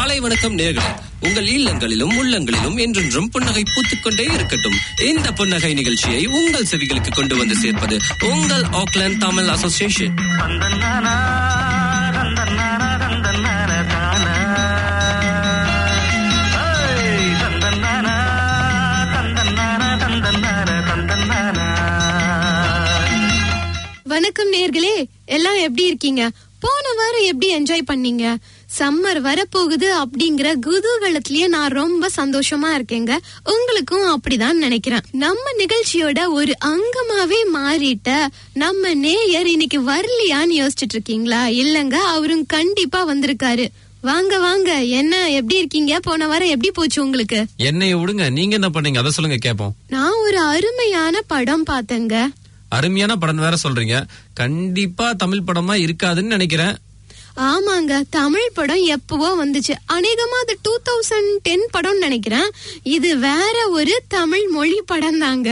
காலை வணக்கம் நேர்களே உங்கள் இல்லங்களிலும் உள்ளங்களிலும் என்றென்றும் புன்னகை பூத்துக்கொண்டே இருக்கட்டும் இந்த புன்னகை நிகழ்ச்சியை உங்கள் செவிகளுக்கு கொண்டு வந்து சேர்ப்பது உங்கள் ஆக்லாந்து தமிழ் அசோசியேஷன் வணக்கம் நேர்களே எல்லாம் எப்படி இருக்கீங்க போன வாரம் எப்படி என்ஜாய் பண்ணீங்க சம்மர் வரப்போகுது அப்படிங்கிற குதூகலத்திலேயே நான் ரொம்ப சந்தோஷமா இருக்கேங்க உங்களுக்கும் அப்படிதான் நினைக்கிறேன் நம்ம நிகழ்ச்சியோட ஒரு அங்கமாவே மாறிட்ட நம்ம நேயர் இன்னைக்கு வரலையான்னு யோசிச்சுட்டு இருக்கீங்களா இல்லங்க அவரும் கண்டிப்பா வந்திருக்காரு வாங்க வாங்க என்ன எப்படி இருக்கீங்க போன வாரம் எப்படி போச்சு உங்களுக்கு என்னைய விடுங்க நீங்க என்ன பண்ணீங்க அதை சொல்லுங்க கேப்போம் நான் ஒரு அருமையான படம் பார்த்தேங்க அருமையான படம் வேற சொல்றீங்க கண்டிப்பா தமிழ் படமா இருக்காதுன்னு நினைக்கிறேன் ஆமாங்க தமிழ் படம் எப்பவோ வந்துச்சு அநேகமா அது டூ தௌசண்ட் டென் படம்னு நினைக்கிறேன் இது வேற ஒரு தமிழ் மொழி படம் தாங்க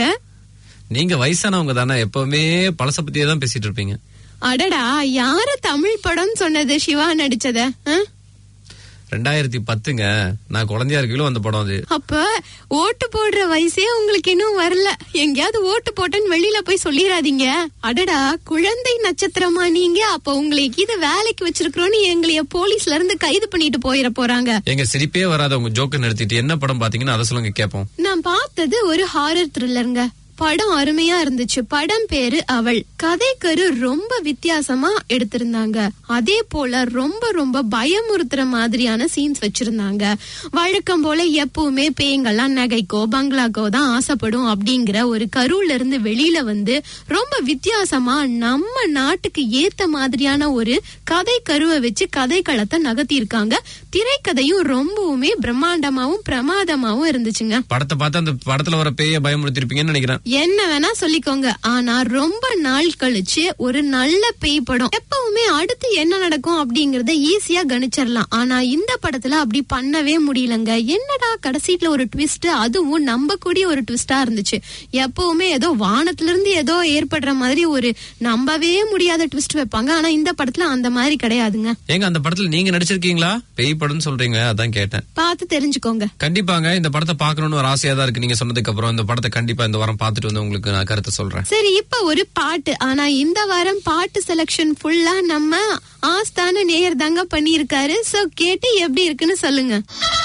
நீங்க வயசானவங்க தானே எப்பவுமே பழச பத்தியே தான் பேசிட்டு இருப்பீங்க அடடா யாரு தமிழ் படம் சொன்னது சிவா நடிச்சத ஆ? ரெண்டாயிரத்தி பத்துங்க நான் குழந்தையா இருக்கையிலும் அந்த படம் அது அப்ப ஓட்டு போடுற வயசே உங்களுக்கு இன்னும் வரல எங்கேயாவது ஓட்டு போட்டேன்னு வெளியில போய் சொல்லிடாதீங்க அடடா குழந்தை நட்சத்திரமா நீங்க அப்ப உங்களை இது வேலைக்கு வச்சிருக்கிறோன்னு எங்களைய போலீஸ்ல இருந்து கைது பண்ணிட்டு போயிட போறாங்க எங்க சிரிப்பே வராத உங்க ஜோக்க நிறுத்திட்டு என்ன படம் பாத்தீங்கன்னு அதை சொல்லுங்க கேப்போம் நான் பார்த்தது ஒரு ஹாரர் த்ரில்லருங்க படம் அருமையா இருந்துச்சு படம் பேரு அவள் கதைக்கரு ரொம்ப வித்தியாசமா எடுத்திருந்தாங்க அதே போல ரொம்ப ரொம்ப பயமுறுத்துற மாதிரியான சீன்ஸ் வச்சிருந்தாங்க வழக்கம் போல எப்பவுமே பேய்ங்கெல்லாம் நகைக்கோ பங்களாக்கோ தான் ஆசைப்படும் அப்படிங்கிற ஒரு கருவுல இருந்து வெளியில வந்து ரொம்ப வித்தியாசமா நம்ம நாட்டுக்கு ஏத்த மாதிரியான ஒரு கதை கருவை வச்சு கதைக்களத்தை நகர்த்தியிருக்காங்க திரைக்கதையும் ரொம்பவுமே பிரம்மாண்டமாவும் பிரமாதமாவும் இருந்துச்சுங்க படத்தை பார்த்து அந்த படத்துல வர பேய பயமுறுத்திருப்பீங்கன்னு நினைக்கிறேன் என்ன வேணா சொல்லிக்கோங்க ஆனா ரொம்ப நாள் கழிச்சு ஒரு நல்ல பேய் படம் எப்பவுமே அடுத்து என்ன நடக்கும் அப்படிங்கறத ஈஸியா கணிச்சிடலாம் ஆனா இந்த படத்துல அப்படி பண்ணவே முடியலங்க என்னடா கடைசியில ஒரு ட்விஸ்ட் அதுவும் நம்பக்கூடிய ஒரு ட்விஸ்டா இருந்துச்சு எப்பவுமே ஏதோ வானத்துல இருந்து ஏதோ ஏற்படுற மாதிரி ஒரு நம்பவே முடியாத ட்விஸ்ட் வைப்பாங்க ஆனா இந்த படத்துல அந்த மாதிரி கிடையாதுங்க ஏங்க அந்த படத்துல நீங்க நடிச்சிருக்கீங்களா பேய் படம்னு சொல்றீங்க அதான் கேட்டேன் பார்த்து தெரிஞ்சுக்கோங்க கண்டிப்பாங்க இந்த படத்தை பார்க்கணும்னு ஒரு ஆசையா தான் இருக்கு நீங்க சொன்னதுக்கு அப்புறம் இந்த படத்தை கண்டிப்பா இந்த வாரம் பார்த்துட்டு வந்து உங்களுக்கு நான் கருத்து சொல்றேன் சரி இப்ப ஒரு பாட்டு ஆனா இந்த வாரம் பாட்டு செலக்ஷன் ஃபுல்லா நம்ம ஆஸ்தான நேயர் தாங்க பண்ணியிருக்காரு சோ கேட்டு எப்படி இருக்குன்னு சொல்லுங்க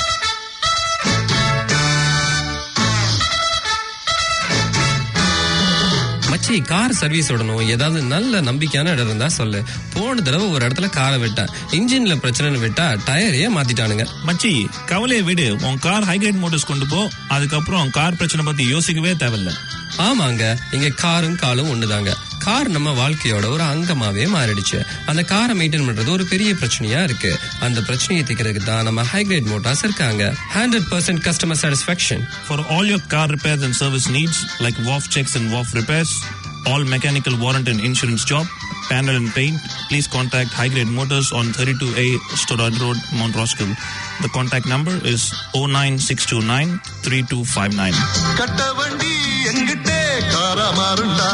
மச்சி கார் சர்வீஸ் விடணும் ஏதாவது நல்ல நம்பிக்கையான இடம் இருந்தா சொல்லு போன தடவை ஒரு இடத்துல காரை விட்டேன் இன்ஜின்ல பிரச்சனைன்னு விட்டா டயரையே மாத்திட்டானுங்க மச்சி கவலையை விடு உன் கார் ஹைகிரேட் மோட்டர்ஸ் கொண்டு போ அதுக்கப்புறம் கார் பிரச்சனை பத்தி யோசிக்கவே தேவையில்ல ஆமாங்க இங்க காரும் காலும் ஒண்ணுதாங்க கார் நம்ம வாழ்க்கையோட ஒரு அங்கமாவே மாறிடுச்சு அந்த காரை மெயின்டைன் பண்றது ஒரு பெரிய பிரச்சனையா இருக்கு அந்த பிரச்சனையை தீர்க்கறதுக்கு தான் நம்ம ஹைகிரேட் மோட்டார்ஸ் இருக்காங்க hundred percent customer satisfaction For all your car repairs and service needs like WAF checks and WAF repairs, all mechanical warrant and insurance job, panel and paint, please contact High Grade Motors on 32A Storad Road, Mount Roskill. The contact number is 09629 3259. கட்ட வண்டி எங்கிட்டே காரா மாறுண்டா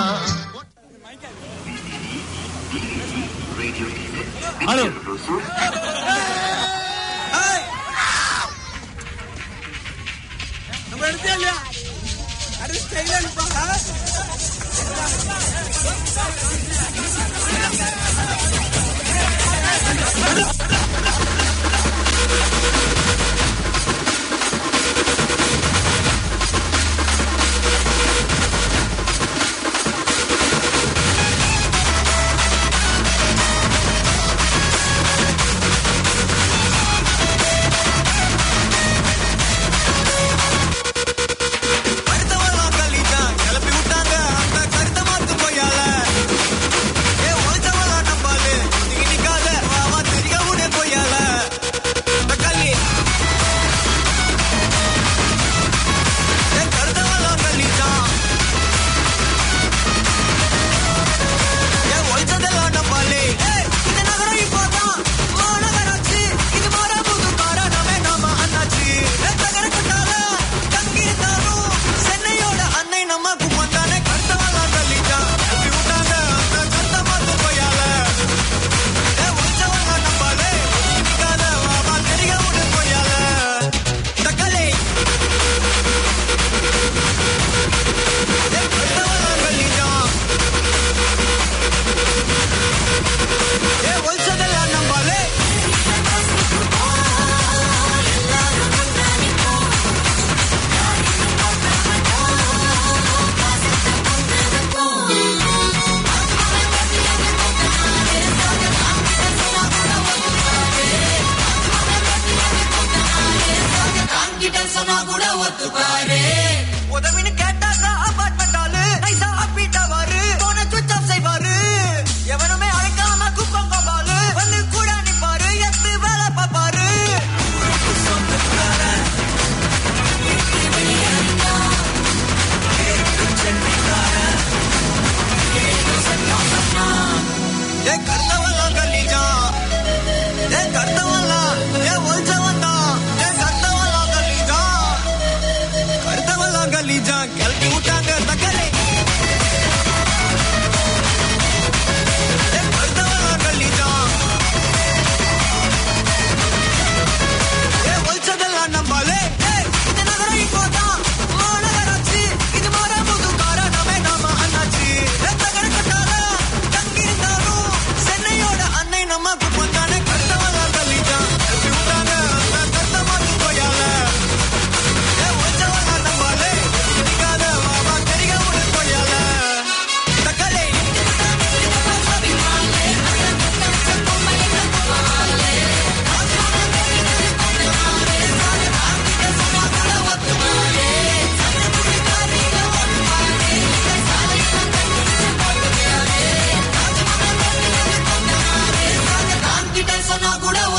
அடுத்தவெல்லாம் தள்ளிட்டான் கிளப்பி விட்டாங்க அந்த கருத்த மாத்து போயால ஏ ஒழிச்சவெல்லாம் நம்பாலு நீங்க நிக்காத வா வா தெரிய உடனே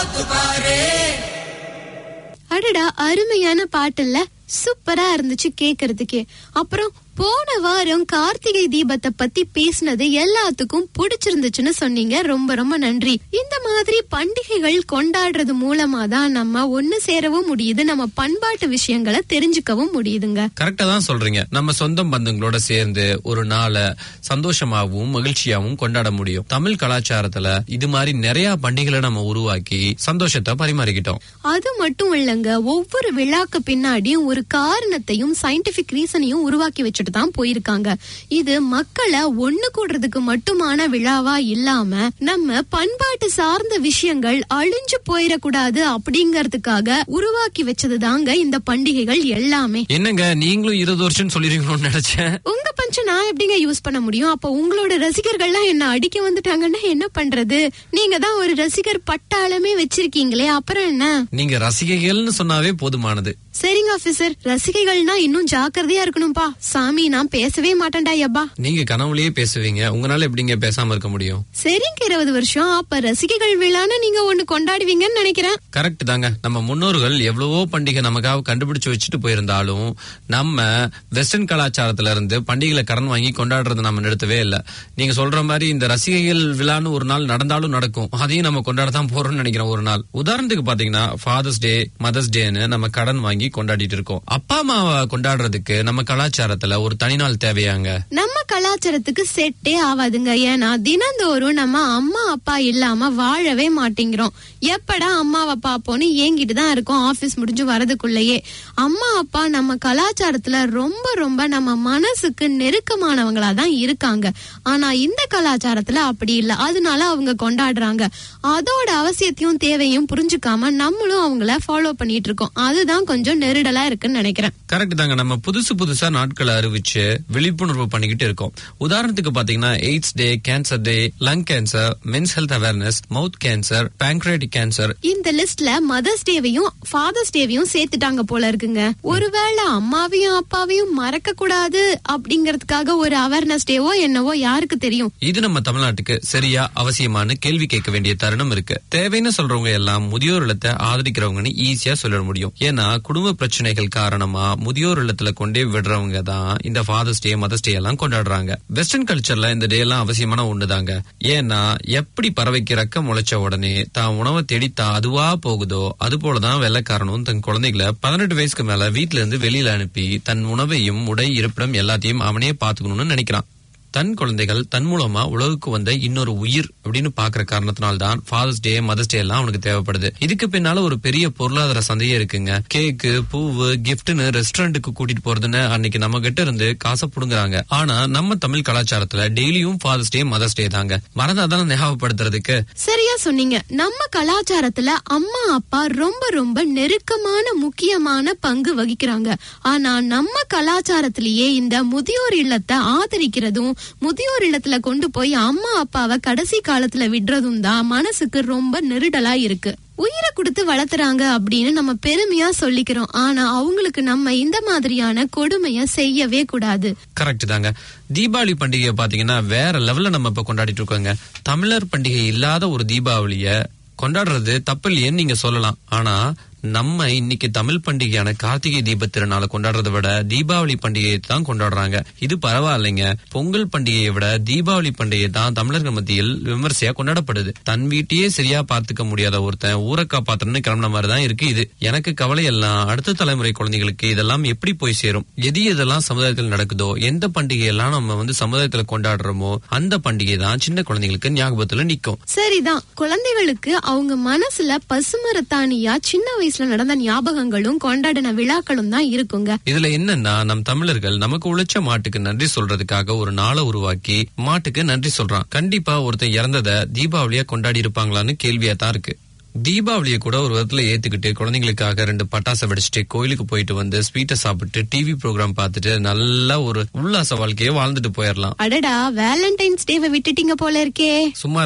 அடடா அருமையான பாட்டுல்ல சூப்பரா இருந்துச்சு கேக்குறதுக்கே அப்புறம் போன வாரம் கார்த்திகை தீபத்தை பத்தி பேசினது எல்லாத்துக்கும் பிடிச்சிருந்துச்சுன்னு சொன்னீங்க ரொம்ப ரொம்ப நன்றி இந்த மாதிரி பண்டிகைகள் கொண்டாடுறது மூலமா தான் நம்ம ஒண்ணு சேரவும் முடியுது நம்ம பண்பாட்டு விஷயங்களை தெரிஞ்சுக்கவும் முடியுதுங்க கரெக்டா தான் சொல்றீங்க நம்ம சொந்தம் பந்தங்களோட சேர்ந்து ஒரு நாளை சந்தோஷமாவும் மகிழ்ச்சியாவும் கொண்டாட முடியும் தமிழ் கலாச்சாரத்துல இது மாதிரி நிறைய பண்டிகைகளை நம்ம உருவாக்கி சந்தோஷத்தை பரிமாறிக்கிட்டோம் அது மட்டும் இல்லங்க ஒவ்வொரு விழாக்கு பின்னாடியும் ஒரு காரணத்தையும் சயின்டிபிக் ரீசனையும் உருவாக்கி வச்சுட்டு தான் போயிருக்காங்க இது மக்களை ஒண்ணு கூடுறதுக்கு மட்டுமான விழாவா இல்லாம நம்ம பண்பாட்டு சார்ந்த விஷயங்கள் அழிஞ்சு போயிடக்கூடாது அப்படிங்கறதுக்காக உருவாக்கி வச்சது தாங்க இந்த பண்டிகைகள் எல்லாமே என்னங்க நீங்களும் இருபது வருஷம் சொல்லிருக்கணும்னு நினைச்சேன் உங்க பஞ்ச நான் எப்படிங்க யூஸ் பண்ண முடியும் அப்ப உங்களோட ரசிகர்கள்லாம் என்ன அடிக்க வந்துட்டாங்கன்னா என்ன பண்றது நீங்க தான் ஒரு ரசிகர் பட்டாளமே வச்சிருக்கீங்களே அப்புறம் என்ன நீங்க ரசிகைகள்னு சொன்னாவே போதுமானது சரிங்க ஆபீசர் ரசிகைகள்னா இன்னும் ஜாக்கிரதையா இருக்கணும்பா சாமி நான் பேசவே மாட்டேன்டா ஐயப்பா நீங்க கனவுலயே பேசுவீங்க உங்களால எப்படிங்க பேசாம இருக்க முடியும் சரிங்க இருபது வருஷம் அப்ப ரசிகைகள் விழான்னு நீங்க ஒண்ணு கொண்டாடுவீங்கன்னு நினைக்கிறேன் கரெக்ட் தாங்க நம்ம முன்னோர்கள் எவ்வளவோ பண்டிகை நமக்காக கண்டுபிடிச்சு வச்சுட்டு போயிருந்தாலும் நம்ம வெஸ்டர்ன் கலாச்சாரத்துல இருந்து பண்டிகைகளை கடன் வாங்கி கொண்டாடுறத நம்ம நிறுத்தவே இல்ல நீங்க சொல்ற மாதிரி இந்த ரசிகைகள் விழான்னு ஒரு நாள் நடந்தாலும் நடக்கும் அதையும் நம்ம கொண்டாட தான் போறோம்னு நினைக்கிறோம் ஒரு நாள் உதாரணத்துக்கு பாத்தீங்கன்னா ஃபாதர்ஸ் டே மதர்ஸ் டேன்னு நம்ம கடன் வாங்கி கொண்டாடிட்டு இருக்கோம் அப்பா அம்மாவை கொண்டாடுறதுக்கு நம்ம கலாச்சாரத்துல ஒரு தனி நாள் தேவையாங்க நம்ம கலாச்சாரத்துக்கு செட்டே ஆகாதுங்க ஏன்னா தினந்தோறும் நம்ம அம்மா அப்பா இல்லாம வாழவே மாட்டேங்கிறோம் எப்படா அம்மாவை பாப்போம்னு ஏங்கிட்டு தான் இருக்கோம் ஆபீஸ் முடிஞ்சு வரதுக்குள்ளேயே அம்மா அப்பா நம்ம கலாச்சாரத்துல ரொம்ப ரொம்ப நம்ம மனசுக்கு நெருக்கமானவங்களா தான் இருக்காங்க ஆனா இந்த கலாச்சாரத்துல அப்படி இல்ல அதனால அவங்க கொண்டாடுறாங்க அதோட அவசியத்தையும் தேவையும் புரிஞ்சுக்காம நம்மளும் அவங்கள ஃபாலோ பண்ணிட்டு இருக்கோம் அதுதான் கொஞ்சம் நெருடலா இருக்குன்னு நினைக்கிறேன் கரெக்ட் தாங்க நம்ம புதுசு புதுசா நாட்களை அறிவிச்சு விழிப்புணர்வு பண்ணிக்கிட்டு இருக்கோம் உதாரணத்துக்கு பாத்தீங்கன்னா AIDS day cancer day lung cancer men's health awareness mouth cancer pancreatic cancer இந்த லிஸ்ட்ல மதர்ஸ் டேவையும் ஃபாதர்ஸ் டேவையும் சேர்த்துட்டாங்க போல இருக்குங்க ஒருவேளை அம்மாவையும் அப்பாவையும் மறக்க கூடாது அப்படிங்கறதுக்காக ஒரு அவேர்னஸ் டேவோ என்னவோ யாருக்கு தெரியும் இது நம்ம தமிழ்நாட்டுக்கு சரியா அவசியமான கேள்வி கேட்க வேண்டிய தருணம் இருக்கு தேவைன்னு சொல்றவங்க எல்லாம் முதியோர் இல்லத்தை ஆதரிக்கிறவங்கன்னு ஈஸியா சொல்ல முடியும் ஏன்னா குடும்ப பிரச்சனைகள் காரணமா முதியோர் இல்லத்துல கொண்டே விடுறவங்க தான் இந்த ஃபாதர்ஸ் டே மதர்ஸ் டே எல்லாம் கொண்டாடுறாங்க வெஸ்டர்ன் கல்ச்சர்ல இந்த டே எல்லாம் அவசியமான ஒண்ணுதாங்க ஏன்னா எப்படி பறவைக்கு ரெக்க முளைச்ச உடனே தான் உணவை தேடி தான் அதுவா போகுதோ அது போலதான் வெள்ளக்காரனும் தன் குழந்தைகளை பதினெட்டு வயசுக்கு மேல வீட்ல இருந்து வெளியில அனுப்பி தன் உணவையும் உடை இருப்பிடம் எல்லாத்தையும் அவனே பாத்துக்கணும்னு நினைக்கிறான் தன் குழந்தைகள் தன் மூலமா உலகுக்கு வந்த இன்னொரு உயிர் அப்படின்னு பாக்குற காரணத்தினால தான் ஃபாதர்ஸ் டே மதர்ஸ் டே எல்லாம் அவனுக்கு தேவைப்படுது இதுக்கு பின்னால ஒரு பெரிய பொருளாதார சந்தையே இருக்குங்க கேக்கு பூவு கிஃப்ட்னு ரெஸ்டாரண்ட்டுக்கு கூட்டிட்டு போறதுன்னு அன்னைக்கு நம்ம கிட்ட இருந்து காசை புடுங்குறாங்க ஆனா நம்ம தமிழ் கலாச்சாரத்துல டெய்லியும் ஃபாதர்ஸ் டே மதர்ஸ் டே தாங்க மறந்தாதான் ஞாபகப்படுத்துறதுக்கு சரியா சொன்னீங்க நம்ம கலாச்சாரத்துல அம்மா அப்பா ரொம்ப ரொம்ப நெருக்கமான முக்கியமான பங்கு வகிக்கிறாங்க ஆனா நம்ம கலாச்சாரத்திலேயே இந்த முதியோர் இல்லத்தை ஆதரிக்கிறதும் முதியோர் இல்லத்துல கொண்டு போய் அம்மா அப்பாவை கடைசி காலத்துல விடுறதும் தான் மனசுக்கு ரொம்ப நெருடலா இருக்கு உயிரை கொடுத்து வளர்த்துறாங்க அப்படின்னு நம்ம பெருமையா சொல்லிக்கிறோம் ஆனா அவங்களுக்கு நம்ம இந்த மாதிரியான கொடுமைய செய்யவே கூடாது கரெக்ட் தாங்க தீபாவளி பண்டிகையை பாத்தீங்கன்னா வேற லெவல்ல நம்ம இப்ப கொண்டாடிட்டு இருக்கோங்க தமிழர் பண்டிகை இல்லாத ஒரு தீபாவளிய கொண்டாடுறது தப்பில்லையேன்னு நீங்க சொல்லலாம் ஆனா நம்ம இன்னைக்கு தமிழ் பண்டிகையான கார்த்திகை தீப திருநாளை கொண்டாடுறதை விட தீபாவளி பண்டிகையை தான் கொண்டாடுறாங்க இது பரவாயில்லைங்க பொங்கல் பண்டிகையை விட தீபாவளி பண்டிகை தான் தமிழர்கள் மத்தியில் விமர்சையா கொண்டாடப்படுது தன் வீட்டையே சரியா பார்த்துக்க முடியாத ஒருத்தன் ஊரை காப்பாத்தணும்னு கிளம்பின மாதிரி தான் இருக்கு இது எனக்கு கவலை எல்லாம் அடுத்த தலைமுறை குழந்தைகளுக்கு இதெல்லாம் எப்படி போய் சேரும் எது எதெல்லாம் சமுதாயத்தில் நடக்குதோ எந்த பண்டிகை எல்லாம் நம்ம வந்து சமுதாயத்துல கொண்டாடுறோமோ அந்த பண்டிகை தான் சின்ன குழந்தைங்களுக்கு ஞாபகத்துல நிக்கும் சரிதான் குழந்தைகளுக்கு அவங்க மனசுல பசுமரத்தானியா சின்ன வயசுல நடந்த ஞாபகங்களும் கொண்டாடின விழாக்களும் தான் இருக்குங்க இதுல என்னன்னா நம் தமிழர்கள் நமக்கு உழைச்ச மாட்டுக்கு நன்றி சொல்றதுக்காக ஒரு நாளை உருவாக்கி மாட்டுக்கு நன்றி சொல்றான் கண்டிப்பா ஒருத்தன் இறந்தத தீபாவளியா கொண்டாடி இருப்பாங்களான்னு கேள்வியா தான் இருக்கு தீபாவளியை கூட ஒரு விதத்துல ஏத்துக்கிட்டு குழந்தைங்களுக்காக ரெண்டு பட்டாசை வெடிச்சிட்டு கோயிலுக்கு போயிட்டு வந்து ஸ்வீட்டை சாப்பிட்டு டிவி ப்ரோக்ராம் பார்த்துட்டு நல்லா ஒரு உல்லாச வாழ்க்கையை வாழ்ந்துட்டு போயிடலாம் அடடா வேலண்டைன்ஸ் டேவை விட்டுட்டீங்க போல இருக்கே சும்மா இருங்க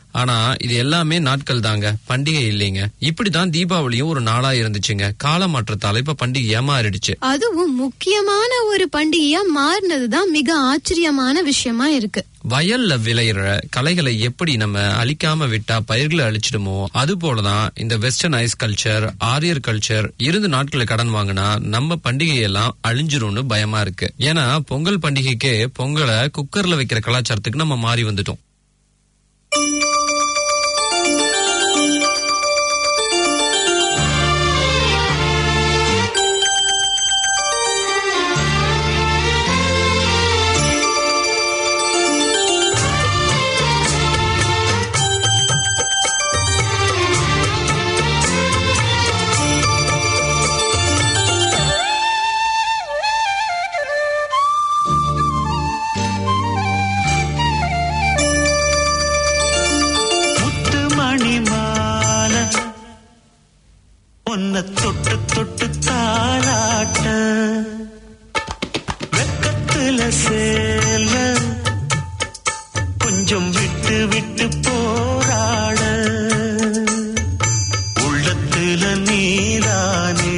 ஆனா இது எல்லாமே நாட்கள் தாங்க பண்டிகை இல்லைங்க இப்படிதான் தீபாவளியும் ஒரு நாளா இருந்துச்சுங்க கால மாற்றத்தால இப்ப பண்டிகையா மாறிடுச்சு அதுவும் முக்கியமான ஒரு பண்டிகையா மாறினதுதான் மிக ஆச்சரியமான விஷயமா இருக்கு வயல்ல விளையிற கலைகளை எப்படி நம்ம அழிக்காம விட்டா பயிர்களை அழிச்சிடுமோ அது போலதான் இந்த வெஸ்டர்ன் ஐஸ் கல்ச்சர் ஆரியர் கல்ச்சர் இருந்து நாட்களை கடன் வாங்கினா நம்ம பண்டிகையெல்லாம் அழிஞ்சிரும்னு பயமா இருக்கு ஏன்னா பொங்கல் பண்டிகைக்கே பொங்கலை குக்கர்ல வைக்கிற கலாச்சாரத்துக்கு நம்ம மாறி வந்துட்டோம் முத்து மணி மாலை உன்னை தொட்டு தொட்டு தாளாட்ட வெக்கத்துல சேல கொஞ்சம் விட்டு விட்டு போராட உள்ளத்துல நீதானே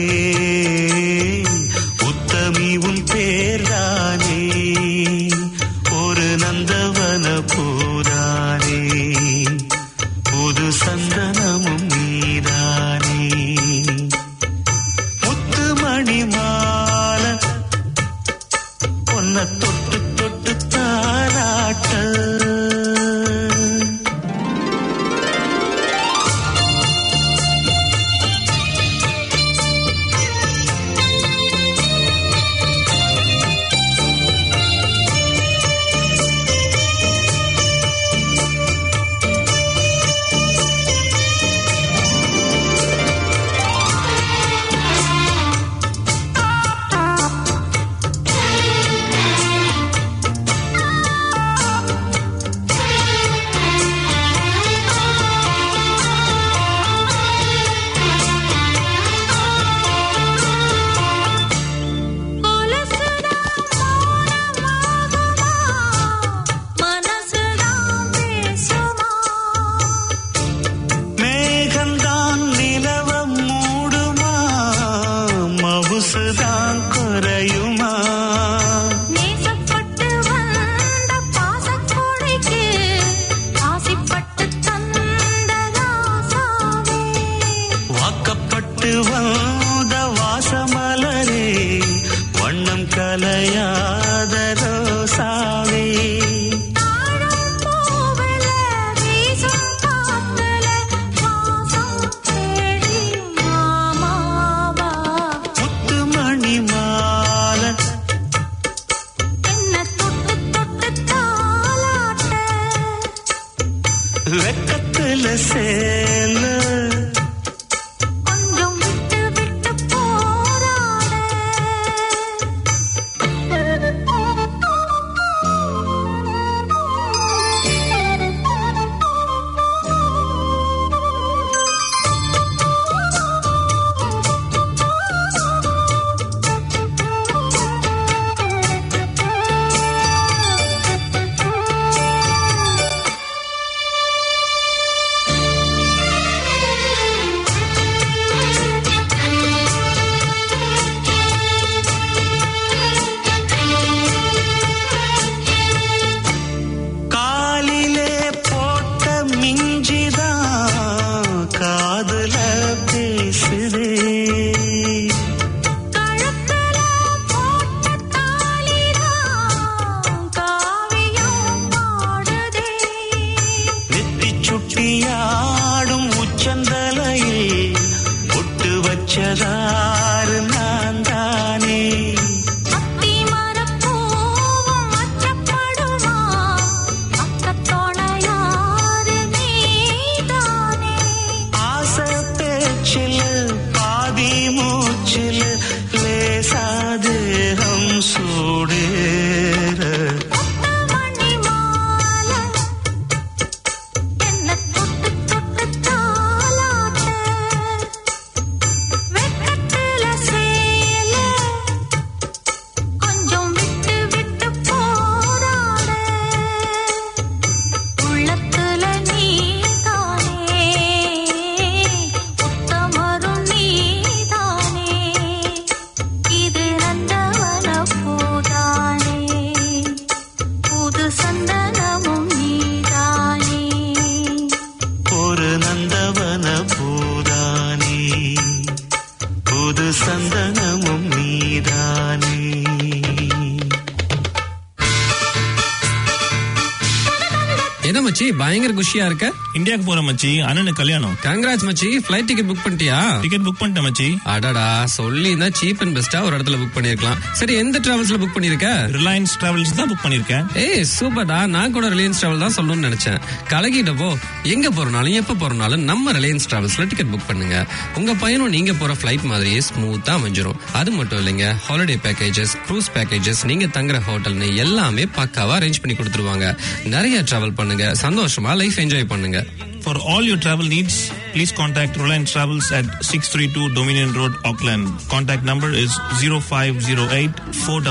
உத்தமி உன் பேர்தானே ஒரு நந்தவன பூரானே புது சந்தனமும் நீதானே முத்து மணி மாலை பொன்ன தொட்டு தொட்டு தாராட்ட மேகந்தான் நிலவ மூடுமா மவுசுதான் குறையுமா நேசப்பட்டு வந்த பாசக்கொடைக்கு ஆசைப்பட்டு தந்த ராசாவே வாக்கப்பட்டு வந்த வாசமலரே வண்ணம் கலையாத ரோசாவே தாழம் பூவுல வீசும் காத்துல வாசம் தேடி மாமாவா முத்து மணி மாலை என்ன தொட்டு தொட்டு தாளாட்ட வெக்கத்துல சேல கொஞ்சம் விட்டு விட்டு போராட காலிலே போட்ட மிஞ்சிதான் காதுல பேசுதே கழுத்துல போட்ட தாலிதான் காவியம் பாடுதே நெத்தி சுட்டியாடும் உச்சந்தலையில் ஒட்டு வச்சதாறு நான் தானே அத்தி மரப்பூவும் அச்சப்படுமா அக்கத்தோட யாரு நீதானே ஆசை பேச்சில் பாதி மூச்சில் லேசாதேகம் சூடேற மணி மாலை என்ன தொட்டு தொட்டு தாளாட்ட வெக்க சந்தனமும் நீதானே என்ன மச்சி பயங்கர குஷியா இருக்க இந்தியாவுக்கு போற மச்சி அண்ணனுக்கு கல்யாணம் கங்கராஜ் மச்சி ஃபிளைட் டிக்கெட் புக் பண்ணிட்டியா டிக்கெட் புக் பண்ணிட்டேன் மச்சி அடடா சொல்லி சீப் அண்ட் பெஸ்டா ஒரு இடத்துல புக் பண்ணிருக்கலாம் சரி எந்த டிராவல்ஸ்ல புக் பண்ணிருக்க ரிலையன்ஸ் டிராவல்ஸ் தான் புக் பண்ணிருக்கேன் ஏய் சூப்பர்டா நான் கூட ரிலையன்ஸ் டிராவல் தான் சொல்லணும்னு நினைச்சேன் கலகிட்டப்போ எங்க போறனாலும் எப்ப போறனாலும் நம்ம ரிலையன்ஸ் டிராவல்ஸ்ல டிக்கெட் புக் பண்ணுங்க உங்க பயணம் நீங்க போற ஃபிளைட் மாதிரியே ஸ்மூத்தா அமைஞ்சிரும் அது மட்டும் இல்லைங்க ஹாலிடே பேக்கேஜஸ் க்ரூஸ் பேக்கேஜஸ் நீங்க தங்குற ஹோட்டல்னு எல்லாமே பக்காவா அரேஞ்ச் பண்ணி கொடுத்துருவாங்க நிறைய டிராவல் பண்ணுங்க சந்தோஷமா லைஃப் என்ஜாய் பண்ணுங்க For all your travel needs, please contact Reliance Travels at 632 Dominion Road, Auckland. Contact number is 0508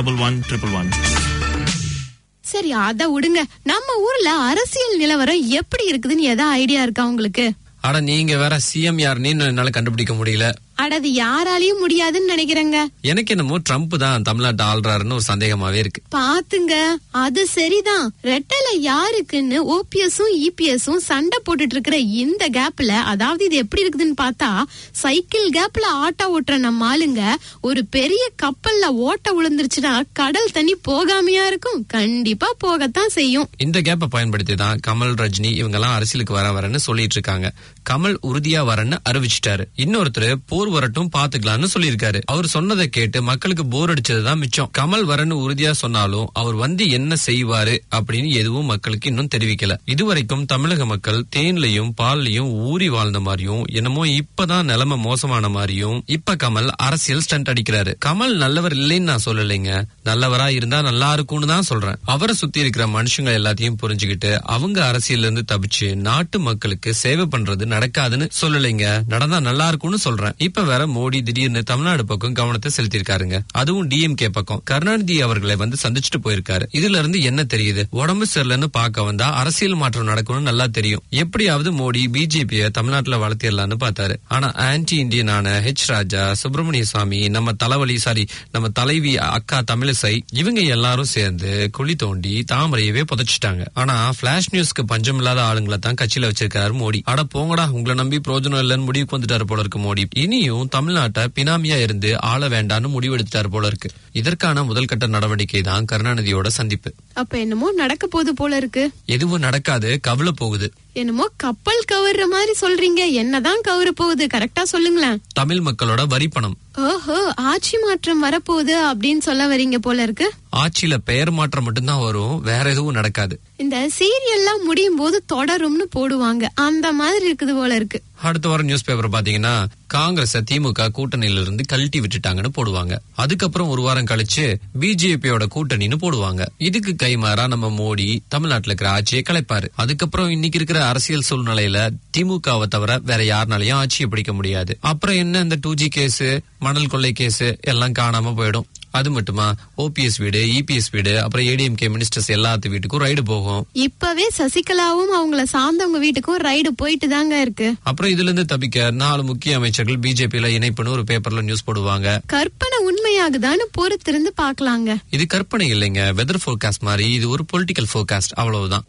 411 111. சரி அத விடுங்க நம்ம ஊர்ல அரசியல் நிலவரம் எப்படி இருக்குதுன்னு எதா ஐடியா இருக்கா உங்களுக்கு அட நீங்க வேற சிஎம் யாருன்னு என்னால கண்டுபிடிக்க முடியல அட அது யாராலையும் முடியாதுன்னு நினைக்கிறேங்க எனக்கு என்னமோ ட்ரம்ப் தான் தமிழ்நாட்டை ஆள்றாருன்னு ஒரு சந்தேகமாவே இருக்கு பாத்துங்க அது சரிதான் ரெட்டல யாருக்குன்னு ஓபிஎஸும் இபிஎஸும் சண்டை போட்டுட்டு இருக்கிற இந்த கேப்ல அதாவது இது எப்படி இருக்குதுன்னு பார்த்தா சைக்கிள் கேப்ல ஆட்டோ ஓட்டுற நம்ம ஆளுங்க ஒரு பெரிய கப்பல்ல ஓட்ட விழுந்துருச்சுன்னா கடல் தண்ணி போகாமையா இருக்கும் கண்டிப்பா போகத்தான் செய்யும் இந்த கேப்பை பயன்படுத்தி தான் கமல் ரஜினி இவங்க எல்லாம் அரசியலுக்கு வர வரேன்னு சொல்லிட்டு இருக்காங்க கமல் உறுதியா வரேன்னு அறிவிச்சிட்டாரு இன்னொருத்தர் போர் வரட்டும் பாத்துக்கலாம்னு சொல்லியிருக்காரு அவர் சொன்னதை கேட்டு மக்களுக்கு போர் அடிச்சதுதான் மிச்சம் கமல் வரேன்னு உறுதியா சொன்னாலும் அவர் வந்து என்ன செய்வாரு அப்படின்னு எதுவும் மக்களுக்கு இன்னும் தெரிவிக்கல இதுவரைக்கும் தமிழக மக்கள் தேன்லயும் பால்லையும் ஊறி வாழ்ந்த மாதிரியும் என்னமோ இப்பதான் நிலைமை மோசமான மாதிரியும் இப்ப கமல் அரசியல் ஸ்டண்ட் அடிக்கிறாரு கமல் நல்லவர் இல்லைன்னு நான் சொல்லலைங்க நல்லவரா இருந்தா நல்லா இருக்கும்னு தான் சொல்றேன் அவரை சுத்தி இருக்கிற மனுஷங்க எல்லாத்தையும் புரிஞ்சுக்கிட்டு அவங்க அரசியல்ல இருந்து தப்பிச்சு நாட்டு மக்களுக்கு சேவை பண்றது நடக்காதுன்னு சொல்லலைங்க நடந்தா நல்லா இருக்கும்னு சொல்றேன் இப்ப வேற மோடி திடீர்னு தமிழ்நாடு பக்கம் கவனத்தை செலுத்திருக்காருங்க அதுவும் டிஎம்கே பக்கம் கருணாநிதி அவர்களை வந்து சந்திச்சுட்டு போயிருக்காரு இதுல இருந்து என்ன தெரியுது உடம்பு சரியில்லைன்னு பார்க்க வந்தா அரசியல் மாற்றம் நடக்கும்னு நல்லா தெரியும் எப்படியாவது மோடி பிஜேபிய தமிழ்நாட்டுல வளர்த்திடலாம்னு பார்த்தாரு ஆனா ஆன்டி இந்தியனான ஹெச் ராஜா சுப்பிரமணிய சாமி நம்ம தலைவலி சாரி நம்ம தலைவி அக்கா தமிழிசை இவங்க எல்லாரும் சேர்ந்து குழி தோண்டி தாமரையவே புதைச்சிட்டாங்க ஆனா பிளாஷ் நியூஸ்க்கு பஞ்சம் இல்லாத ஆளுங்களை தான் கட்சியில வச்சிருக்காரு மோடி அட போங்கடா உங்களை நம்பி பிரோஜனம் இல்லைன்னு முடிவுக்கு வந்துட்டாரு போல இருக்கு மோடி இனியும் தமிழ்நாட்டை பினாமியா இருந்து ஆள வேண்டாம்னு முடிவெடுத்தாரு போல இருக்கு இதற்கான முதல் கட்ட நடவடிக்கை தான் கருணாநிதியோட சந்திப்பு அப்ப என்னமோ நடக்க போகுது போல இருக்கு எதுவும் நடக்காது கவலை போகுது என்னமோ கப்பல் கவர்ற மாதிரி சொல்றீங்க என்னதான் கவர போகுது கரெக்டா சொல்லுங்களேன் தமிழ் மக்களோட வரி பணம் ஓஹோ ஆட்சி மாற்றம் வரப்போகுது அப்படின்னு சொல்ல வரீங்க போல இருக்கு ஆட்சியில பெயர் மாற்றம் மட்டும்தான் வரும் வேற எதுவும் நடக்காது இந்த சீரியல்லாம் முடியும் போது தொடரும்னு போடுவாங்க அந்த மாதிரி இருக்குது போல இருக்கு அடுத்த வாரம் நியூஸ் பேப்பர் பாத்தீங்கன்னா காங்கிரஸ் திமுக கூட்டணியில இருந்து கழட்டி விட்டுட்டாங்கன்னு போடுவாங்க அதுக்கப்புறம் ஒரு வாரம் கழிச்சு பிஜேபியோட கூட்டணின்னு போடுவாங்க இதுக்கு கைமாறா நம்ம மோடி தமிழ்நாட்டுல இருக்கிற ஆட்சியை கலைப்பாரு அதுக்கப்புறம் இன்னைக்கு இருக்கிற அரசியல் சூழ்நிலையில திமுகவை தவிர வேற யாருனாலையும் ஆட்சியை பிடிக்க முடியாது அப்புறம் என்ன இந்த டூ ஜி கேஸ் மணல் கொள்ளை கேஸ் எல்லாம் காணாம போயிடும் அது மட்டுமா ஓபிஎஸ் வீடு இபிஎஸ் வீடு அப்புறம் ஏடிஎம்கே மினிஸ்டர்ஸ் எல்லாத்து வீட்டுக்கும் ரைடு போகும் இப்பவே சசிகலாவும் அவங்கள சார்ந்தவங்க வீட்டுக்கும் ரைடு போயிட்டு தாங்க இருக்கு அப்புறம் இதுல இருந்து தப்பிக்க நாலு முக்கிய அமைச்சர்கள் பிஜேபியில இணைப்புன்னு ஒரு பேப்பர்ல நியூஸ் போடுவாங்க கற்பனை உண்மையாகுதான்னு பொறுத்திருந்து பாக்கலாங்க இது கற்பனை இல்லைங்க வெதர் ஃபோர்காஸ்ட் மாதிரி இது ஒரு பொலிட்டிக்கல் ஃபோர்காஸ்ட் அவ்வளவுதான்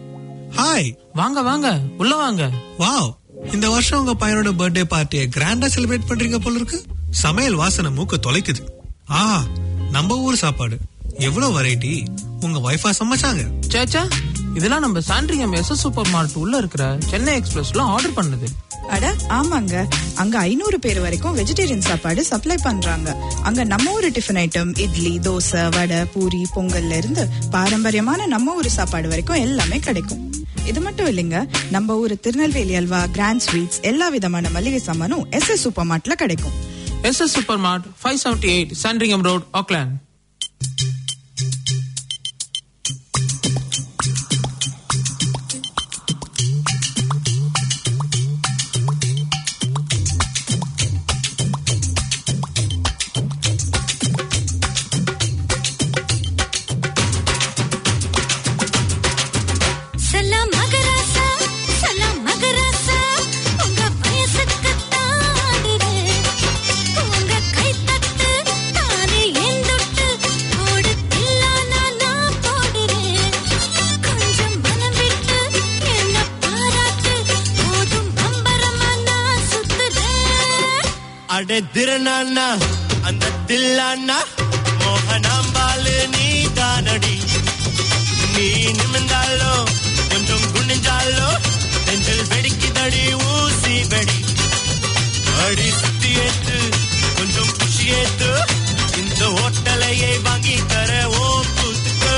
ஹாய் வாங்க வாங்க உள்ள வாங்க வாவ் இந்த வருஷம் உங்க பையனோட பர்த்டே பார்ட்டியை கிராண்டா செலிப்ரேட் பண்றீங்க போல இருக்கு சமையல் வாசனை மூக்க தொலைக்குது ஆ நம்ம ஊர் சாப்பாடு எவ்வளவு வெரைட்டி உங்க வைஃபா சமைச்சாங்க சேச்சா இதெல்லாம் நம்ம சாண்ட்ரியம் எஸ் சூப்பர் மார்ட் உள்ள இருக்கிற சென்னை எக்ஸ்பிரஸ்ல ஆர்டர் பண்ணது அட ஆமாங்க அங்க ஐநூறு பேர் வரைக்கும் வெஜிடேரியன் சாப்பாடு சப்ளை பண்றாங்க அங்க நம்ம ஊரு டிஃபன் ஐட்டம் இட்லி தோசை வடை பூரி பொங்கல்ல இருந்து பாரம்பரியமான நம்ம ஊரு சாப்பாடு வரைக்கும் எல்லாமே கிடைக்கும் இது மட்டும் இல்லைங்க நம்ம ஊரு திருநெல்வேலி அல்வா கிராண்ட் ஸ்வீட்ஸ் எல்லா விதமான மளிகை சாமானும் எஸ் எஸ் சூப்பர் மார்ட்ல கிடைக்கும் S S super mart five seventy eight Sandringham road Auckland சலாம் மகராசா சலாம் மகராசா உங்க வயசுக்கு தாடுது உங்க கை தட்டு தானே எந்தொட்டு ஓடு அடே திருநானா அந்த தில்லானா மோகனாம்பாலு நீ தானடி நீ நிமிந்தாலோ கொஞ்சம் குனிஞ்சாலோ நெஞ்சில் வெடிக்குதடி ஊசி வெடி அடி சுத்தி ஏத்து கொஞ்சம் குஷி ஏத்து இந்த ஹோட்டலையை வாங்கி தர ஓ கூத்துக்கு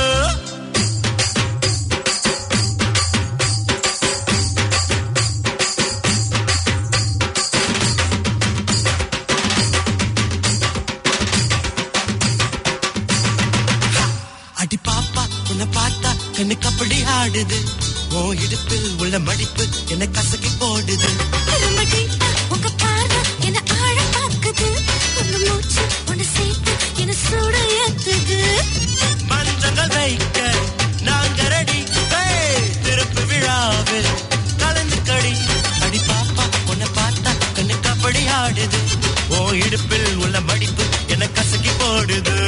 அடி பாப்பா உன்னை பார்த்தா கண்ணுக்கு அப்படி ஆடுது ஓ இடுப்பில் உள்ள மடிப்பு என்ன கசக்கி போடுது ரொம்ப deep-ஆ உங்க பார்வை என்னை ஆழம் பார்க்குது. உங்க மூச்சு உன்னை சேர்த்து என்னை சுட ஏத்துது. மஞ்சங்கள் வைக்க நாங்க ரெடி திருப்பு விழாவில் கலந்து கடி அடி பாப்பா உன்னை பார்த்தா கண்ணுக்கு அப்படி ஆடுது ஓ இடுப்பில் உள்ள மடிப்பு என்ன கசக்கி போடுது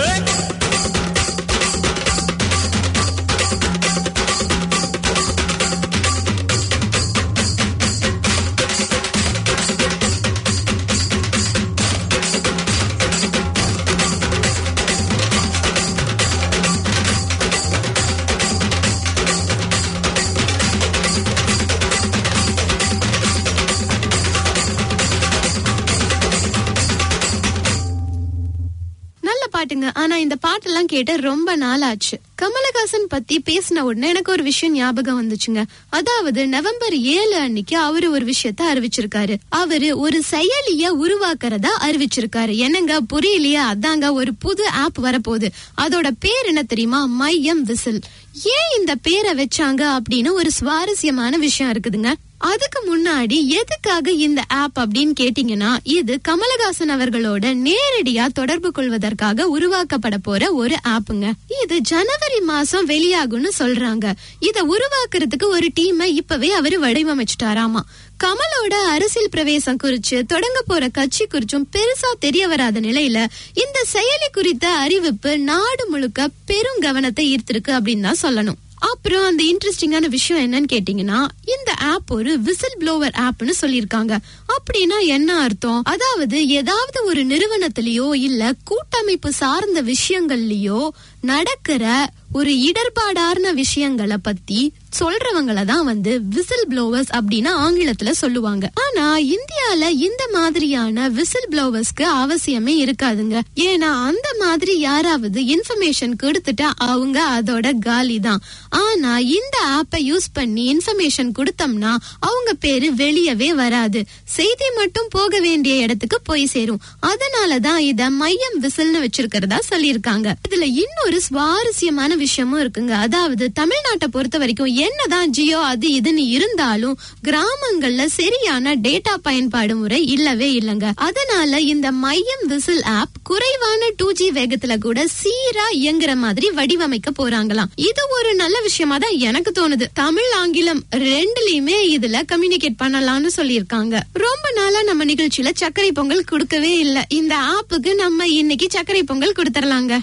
நல்ல பாட்டுங்க ஆனா இந்த பாட்டெல்லாம் கேட்டு ரொம்ப நாள் ஆச்சு கமலஹாசன் பத்தி பேசின உடனே எனக்கு ஒரு விஷயம் ஞாபகம் வந்துச்சுங்க அதாவது நவம்பர் ஏழு அன்னைக்கு அவரு ஒரு விஷயத்த அறிவிச்சிருக்காரு அவரு ஒரு செயலிய உருவாக்குறதா அறிவிச்சிருக்காரு என்னங்க புரியலையா அதாங்க ஒரு புது ஆப் வரப்போகுது அதோட பேர் என்ன தெரியுமா மையம் விசில் ஏன் இந்த பேரை வச்சாங்க அப்படின்னு ஒரு சுவாரஸ்யமான விஷயம் இருக்குதுங்க அதுக்கு முன்னாடி எதுக்காக இந்த ஆப் அப்படின்னு கேட்டீங்கன்னா இது கமலஹாசன் அவர்களோட நேரடியா தொடர்பு கொள்வதற்காக உருவாக்கப்பட போற ஒரு ஆப்புங்க இது ஜனவரி மாசம் வெளியாகும்னு சொல்றாங்க இத உருவாக்குறதுக்கு ஒரு டீமை இப்பவே அவரு வடிவமைச்சிட்டாராமா கமலோட அரசியல் பிரவேசம் குறிச்சு தொடங்க போற கட்சி குறிச்சும் பெருசா தெரிய வராத நிலையில இந்த செயலி குறித்த அறிவிப்பு நாடு முழுக்க பெரும் கவனத்தை ஈர்த்திருக்கு அப்படின்னு தான் சொல்லணும் அப்புறம் அந்த இன்ட்ரெஸ்டிங்கான விஷயம் என்னன்னு கேட்டீங்கன்னா இந்த ஆப் ஒரு விசில் ப்ளோவர் ஆப்னு சொல்லியிருக்காங்க அப்படின்னா என்ன அர்த்தம் அதாவது ஏதாவது ஒரு நிறுவனத்திலயோ இல்ல கூட்டமைப்பு சார்ந்த விஷயங்கள்லயோ நடக்கிற ஒரு இடர்பாடார்ன விஷயங்களை பத்தி சொல்றவங்கள தான் வந்து விசில் ப்ளோவர்ஸ் அப்படின்னு ஆங்கிலத்துல சொல்லுவாங்க ஆனா இந்தியால இந்த மாதிரியான விசில் ப்ளோவர்ஸ்க்கு அவசியமே இருக்காதுங்க ஏன்னா அந்த மாதிரி யாராவது இன்ஃபர்மேஷன் கொடுத்துட்டா அவங்க அதோட காலி தான் ஆனா இந்த ஆப்பை யூஸ் பண்ணி இன்ஃபர்மேஷன் கொடுத்தோம்னா அவங்க பேரு வெளியவே வராது செய்தி மட்டும் போக வேண்டிய இடத்துக்கு போய் சேரும் அதனாலதான் இத மையம் விசில்னு வச்சிருக்கிறதா சொல்லியிருக்காங்க இதுல இன்னொரு சுவாரஸ்யமான விஷயமும் இருக்குங்க அதாவது தமிழ்நாட்டை பொறுத்த வரைக்கும் என்னதான் ஜியோ அது இதுன்னு இருந்தாலும் கிராமங்கள்ல சரியான டேட்டா பயன்பாடு முறை இல்லவே இல்லைங்க அதனால இந்த மையம் விசில் ஆப் குறைவான டூ ஜி வேகத்துல கூட சீரா இயங்குற மாதிரி வடிவமைக்க போறாங்களாம் இது ஒரு நல்ல விஷயமா தான் எனக்கு தோணுது தமிழ் ஆங்கிலம் ரெண்டுலயுமே இதுல கம்யூனிகேட் பண்ணலாம்னு சொல்லியிருக்காங்க ரொம்ப நாளா நம்ம நிகழ்ச்சியில சர்க்கரை பொங்கல் கொடுக்கவே இல்ல இந்த ஆப்புக்கு நம்ம இன்னைக்கு சர்க்கரை பொங்கல் கொடுத்துடலாங்க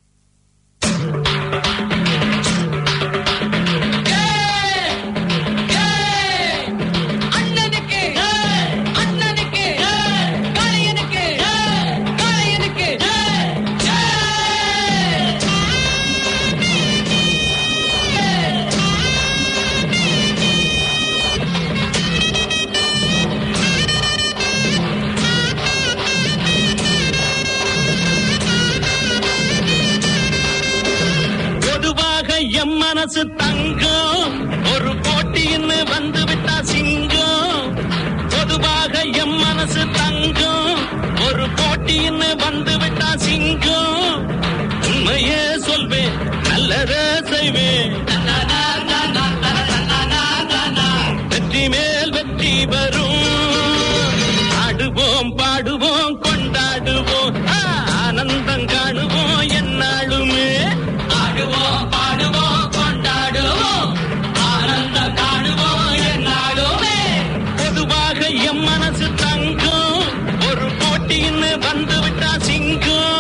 பொதுவாக எம் மனசு தங்கம் ஒரு போட்டின்னு வந்து விட்டா சிங்கம் பொதுவாக எம் மனசு தங்கம் ஒரு போட்டின்னு வந்து விட்டா சிங்கம் உண்மையே சொல்வேன் நல்லதே செய்வேன் வெற்றி மேல் வெற்றி வரும் ஆடுவோம் பாடுவோம் கொண்டாடுவோம் ஆ, ஆனந்தம் காணுவோம் என்னாலுமே ஆடுவோம் பாடுவோம் கொண்டாடுவோம் ஆனந்தம் காணுவோம் என்னாலுமே பொதுவாக எம் மனசு தங்கம் ஒரு போட்டின்னு வந்து விட்டா சிங்கம்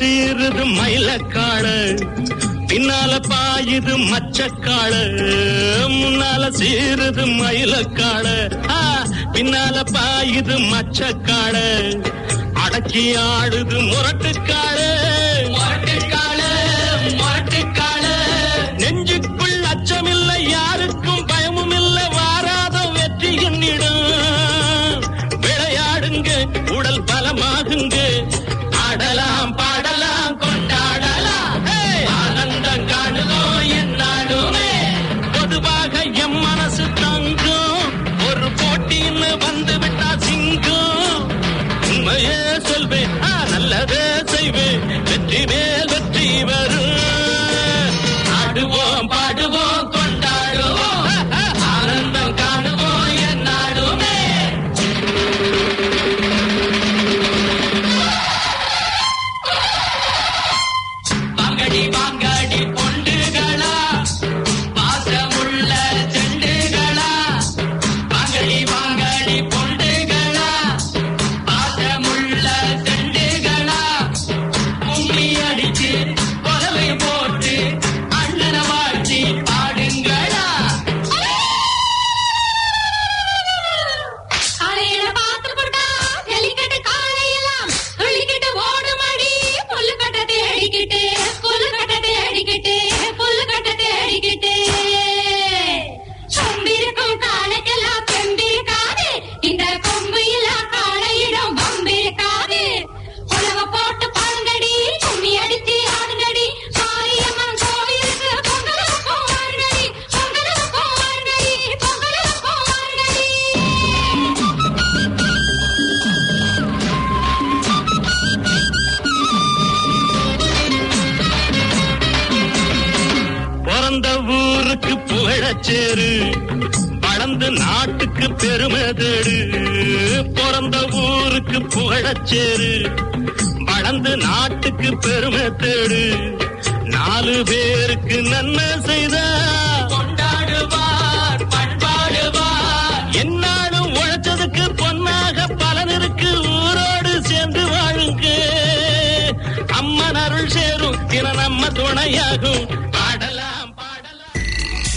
சீருது மயிலக்காடு பின்னால பாயுது மச்சக்காடு முன்னால சீருது மயிலக்காடு ஆ, பின்னால பாயுது மச்சக்காடு அடக்கி ஆடுது முரட்டுக்காடு முரட்டுக்காடு முரட்டுக்காடு நெஞ்சுக்குள் அச்சமில்லை யாருக்கும் பயமும் இல்லை வாராத வெற்றி என்னிடம் விளையாடுங்க உடல் பலமாகுங்க ஆடலாம் பாடலாம் கொண்டாடலாம் ஹே! ஆனந்தம் காணுவோம் என்னாலுமே பொதுவாக எம் மனசு தங்கும் ஒரு போட்டின்னு வந்து விட்டா சிங்கம் உண்மையே சொல்வேன் ஆ, நல்லதே செய்வேன் வெற்றி மேல் வெற்றி வரும் ஆடுவோம் பாடுவோம் கொண்டாடுவோம் ஆனந்தம் காணுவோம் என்னாலுமே வாங்கடி வாங்கடி பொண்டுகளா பாசமுள்ள செண்டுகளா வாங்கடி வாங்கடி பொண்டுகளா பாசமுள்ள செண்டுகளா கும்மி அடிச்சு கொலவை போட்டு அண்ணனை வாழ்த்தி பாடுங்களா காலையில பார்த்து போட்டா ஜல்லிக்கட்டு காலையெல்லாம் துள்ளிக்கிட்டு ஓடுமடி புல்லுக்கட்டை தேடிக்கிட்டு புல்லுக்கட்டை தேடிக்கிட்டு புல்லுக்கட்டை தேடிக்கிட்டு சொம்பிருக்கும் காலைக்கெல்லாம் பெம்பிருக்காது இந்த கொம்பு இல்லா காலையிடம் வம்பிருக்காது உலக போட்டு பாருங்கடி கும்மி அடிச்சு ஆடுங்கடி மாரியம்மன் கோவிலுக்கு பொங்கலுக்கு வாருங்கடி பொங்கலுக்கு வாருங்கடி பொங்கலுக்கு வாருங்கடி பிறந்த ஊருக்கு புகழச்சேரு வளர்ந்து நாட்டுக்கு பெருமை தேடு பிறந்த ஊருக்கு புகழச்சேரு வளர்ந்து நாட்டுக்கு பெருமை தேடு நாலு பேருக்கு நன்மை செய்த கொண்டாடுவார் பண்பாடுவார் என்னாலும் உழைச்சதுக்கு பொன்னாக பலன் இருக்கு ஊரோடு சேர்ந்து வாழுங்க அம்மன் அருள் சேரும் தின நம்ம துணையாகும்